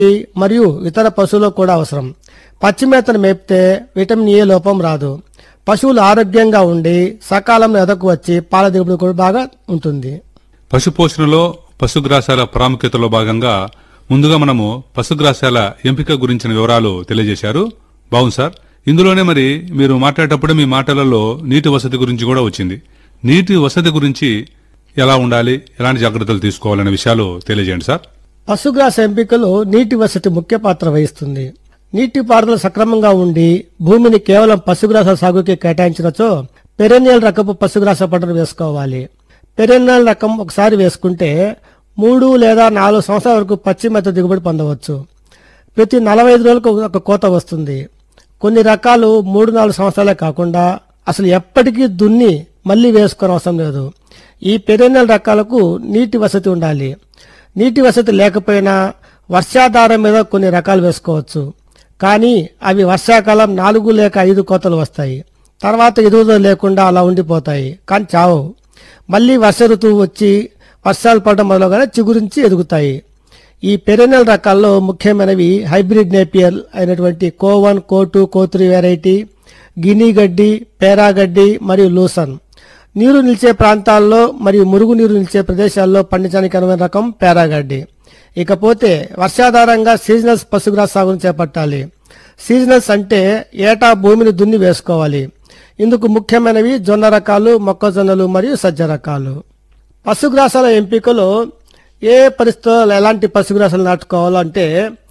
మరియు ఇతర పశువులకు కూడా అవసరం పచ్చి మేతను మేపితే విటమిన్ ఏ లోపం రాదు పశువులు ఆరోగ్యంగా ఉండి సకాలంలో ఎదకు వచ్చి పాల దిగుబడి కూడా బాగా ఉంటుంది పశుపోషణలో పశుగ్రాసాల ప్రాముఖ్యతలో భాగంగా ముందుగా మనము పశుగ్రాసాల ఎంపిక గురించిన వివరాలు తెలియజేశారు బాగుంది సార్ ఇందులోనే మరి మీరు మాట్లాడేటప్పుడు మీ మాటలలో నీటి వసతి గురించి కూడా వచ్చింది నీటి వసతి గురించి ఎలా ఉండాలి ఎలాంటి జాగ్రత్తలు తీసుకోవాలనే విషయాలు తెలియజేయండి సార్ పశుగ్రాస ఎంపికలో నీటి వసతి ముఖ్య పాత్ర వహిస్తుంది నీటి పారుదల సక్రమంగా ఉండి భూమిని కేవలం పశుగ్రాస సాగుకి కేటాయించినచో పెరెన్నియల్ రకపు పశుగ్రాస పంటను వేసుకోవాలి పెరెన్నియల్ రకం ఒకసారి వేసుకుంటే మూడు లేదా నాలుగు సంవత్సరాల వరకు పచ్చి మెత్త దిగుబడి పొందవచ్చు ప్రతి నలభై ఐదు రోజులకు ఒక కోత వస్తుంది కొన్ని రకాలు మూడు నాలుగు సంవత్సరాలే కాకుండా అసలు ఎప్పటికీ దున్ని మళ్ళీ వేసుకొని అవసరం లేదు ఈ పెరెన్నెల రకాలకు నీటి వసతి ఉండాలి నీటి వసతి లేకపోయినా వర్షాధారం మీద కొన్ని రకాలు వేసుకోవచ్చు కానీ అవి వర్షాకాలం నాలుగు లేక ఐదు కోతలు వస్తాయి తర్వాత ఎదుగుదల లేకుండా అలా ఉండిపోతాయి కానీ చావు మళ్ళీ వర్ష ఋతువు వచ్చి వర్షాలు పడడం మొదలుగానే చిగురించి ఎదుగుతాయి ఈ పెరెనల్ రకాల్లో ముఖ్యమైనవి హైబ్రిడ్ నేపియర్ అయినటువంటి Co one Co two Co three variety guinea గడ్డి పేరా గడ్డి మరియు లూసన్ నీరు నిలిచే ప్రాంతాల్లో మరియు మురుగు నీరు నిలిచే ప్రదేశాల్లో పండించడానికి అనువైన రకం పేరాగడ్డి ఇకపోతే వర్షాధారంగా సీజనల్స్ పశుగ్రాస సాగును చేపట్టాలి సీజనల్స్ అంటే ఏటా భూమిని దున్ని వేసుకోవాలి ఇందుకు ముఖ్యమైనవి జొన్న రకాలు మొక్కజొన్నలు మరియు సజ్జ రకాలు పశుగ్రాసాల ఎంపికలో ఏ పరిస్థితుల్లో ఎలాంటి పశుగ్రాసాలు నాటుకోవాలో అంటే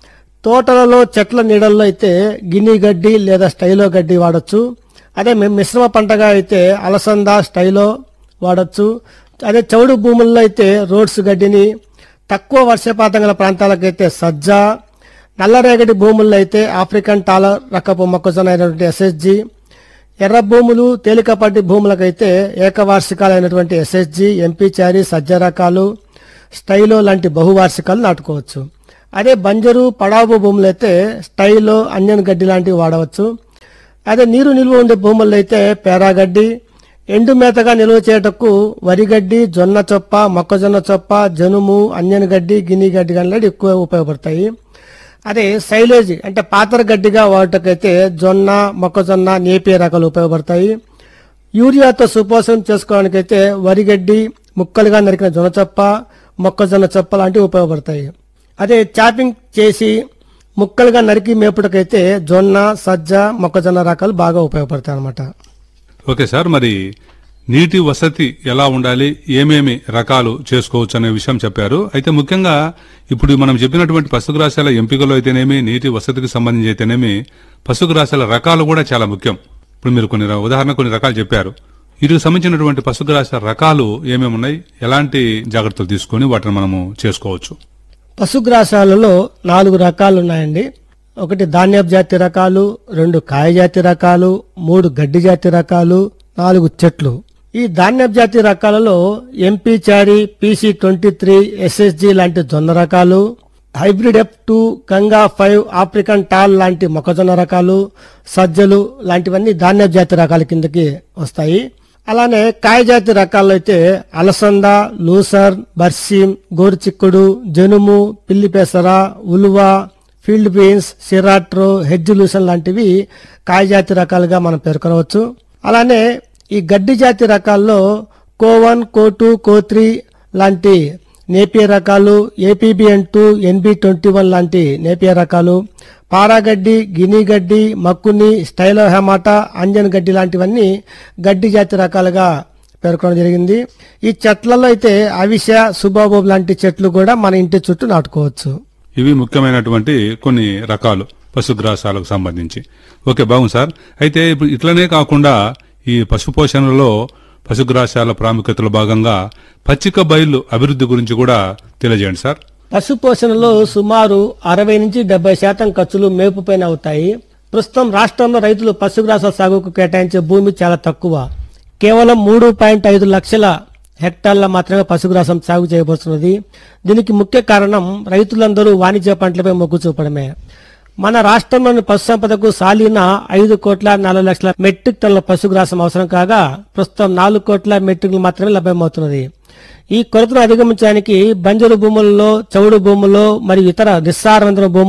తోటలలో చెట్ల నీడల్లో అయితే గిని గడ్డి లేదా స్టైలో గడ్డి వాడొచ్చు అదే మి- మిశ్రమ పంటగా అయితే అలసంద స్టైలో వాడొచ్చు అదే చౌడు భూముల్లో అయితే రోడ్స్ గడ్డిని తక్కువ వర్షపాతం గల ప్రాంతాలకైతే సజ్జ నల్లరేగడి భూముల్లో అయితే ఆఫ్రికన్ టాలర్ రకపు మొక్కజొన్న అయినటువంటి ఎస్ఎస్జి ఎర్ర భూములు తేలికపాటి భూములకైతే ఏకవార్షికాలైనటువంటి ఎస్ఎస్జి ఎంపీ చారీ సజ్జ రకాలు స్టైలో లాంటి బహువార్షికాలు నాటుకోవచ్చు అదే బంజరు పడావు భూములైతే స్టైలో అంజన్ గడ్డి లాంటివి వాడవచ్చు అదే నీరు నిల్వ ఉండే భూముల్లో అయితే పేరాగడ్డి ఎండు మేతగా నిల్వ చేయటకు వరిగడ్డి జొన్న చొప్ప మొక్కజొన్న చొప్ప జనుము అంజన్ గడ్డి గిని గడ్డి లాంటి ఎక్కువ ఉపయోగపడతాయి అదే సైలేజ్ అంటే పాతర గడ్డిగా వాటకైతే జొన్న మొక్కజొన్న నేపే రకాలు ఉపయోగపడతాయి యూరియాతో సుపోషణం చేసుకోవడానికైతే వరిగడ్డి ముక్కలుగా నరికిన జొన్న చొప్ప మొక్కజొన్న చొప్ప లాంటివి ఉపయోగపడతాయి అదే చాపింగ్ చేసి ముక్కలుగా నరికి మేపుటకైతే జొన్న సజ్జ మొక్కజొన్న రకాలు బాగా ఉపయోగపడతాయి అన్నమాట ఓకే సార్ మరి నీటి వసతి ఎలా ఉండాలి ఏమేమి రకాలు చేసుకోవచ్చు అనే విషయం చెప్పారు అయితే ముఖ్యంగా ఇప్పుడు మనం చెప్పినటువంటి పశుగ్రాసాల ఎంపికలో అయితేనేమి నీటి వసతికి సంబంధించి అయితేనేమి పశుగ్రాసాల రకాలు కూడా చాలా ముఖ్యం ఇప్పుడు మీరు కొన్ని ర- ఉదాహరణ కొన్ని రకాలు చెప్పారు వీటికి సంబంధించినటువంటి పశుగ్రాస రకాలు ఏమేమి ఉన్నాయి ఎలాంటి జాగ్రత్తలు తీసుకొని వాటిని మనము చేసుకోవచ్చు పశుగ్రాసాలలో నాలుగు రకాలు ఉన్నాయండి ఒకటి ధాన్యపు జాతి రకాలు రెండు కాయ జాతి రకాలు మూడు గడ్డి జాతి రకాలు నాలుగు చెట్లు ఈ ధాన్యపు జాతి రకాలలో MP Chari PC twenty three SSG లాంటి జొన్న రకాలు hybrid F two Ganga five African tall లాంటి మొక్కజొన్న రకాలు సజ్జలు లాంటివన్నీ ధాన్యపు జాతి రకాల కిందకి వస్తాయి అలానే కాయజాతి రకాల్లో అయితే అలసంద లూసర్ బర్సీం గోరుచిక్కుడు జనుము పిల్లిపెసర ఉలువ field beans siratro hedge lucerne లాంటివి కాయజాతి రకాలుగా మనం పేర్కొనవచ్చు అలానే ఈ గడ్డి జాతి రకాల్లో Co one Co two Co three లాంటి నేపియర్ రకాలు APBN two NB twenty one లాంటి నేపియర్ రకాలు పారాగడ్డి గిని గడ్డి మక్కుని స్టైలో హెమాటా అంజన్ గడ్డి లాంటివన్నీ గడ్డి జాతి రకాలుగా పేర్కొనడం జరిగింది ఈ చెట్లలో అయితే అవిష సుబాబోబ్ లాంటి చెట్లు కూడా మన ఇంటి చుట్టూ నాటుకోవచ్చు ఇవి ముఖ్యమైనటువంటి కొన్ని రకాలు పశుగ్రాసాలకు సంబంధించి ఓకే బాగుంది సార్ అయితే ఇప్పుడు ఇట్లనే కాకుండా ఈ పశుపోషణలో పశుగ్రాసాల ప్రాముఖ్యతలో భాగంగా పచ్చిక బయలు అభివృద్ధి గురించి కూడా తెలియజేయండి సార్ పశు పోషణలో సుమారు అరవై నుంచి డెబ్బై శాతం ఖర్చులు మేపుపైన అవుతాయి ప్రస్తుతం రాష్ట్రంలో రైతులు పశుగ్రాస సాగుకు కేటాయించే భూమి చాలా తక్కువ కేవలం మూడు పాయింట్ ఐదు లక్షల హెక్టార్ల మాత్రమే పశుగ్రాసం సాగు చేయబడుతున్నది దీనికి ముఖ్య కారణం రైతులందరూ వాణిజ్య పంటలపై మొగ్గు చూపడమే మన రాష్ట్రంలోని పశు సంపదకు సాలీన ఐదు కోట్ల నాలుగు లక్షల మెట్రిక్ టన్నుల పశుగ్రాసం అవసరం కాగా ప్రస్తుతం నాలుగు కోట్ల మెట్రిక్ మాత్రమే లభ్యమవుతున్నది ఈ కొరతను అధిగమించడానికి బంజరు భూముల్లో చౌడు భూముల్లో మరియు ఇతర నిస్సారవంతమైన భూముల్లో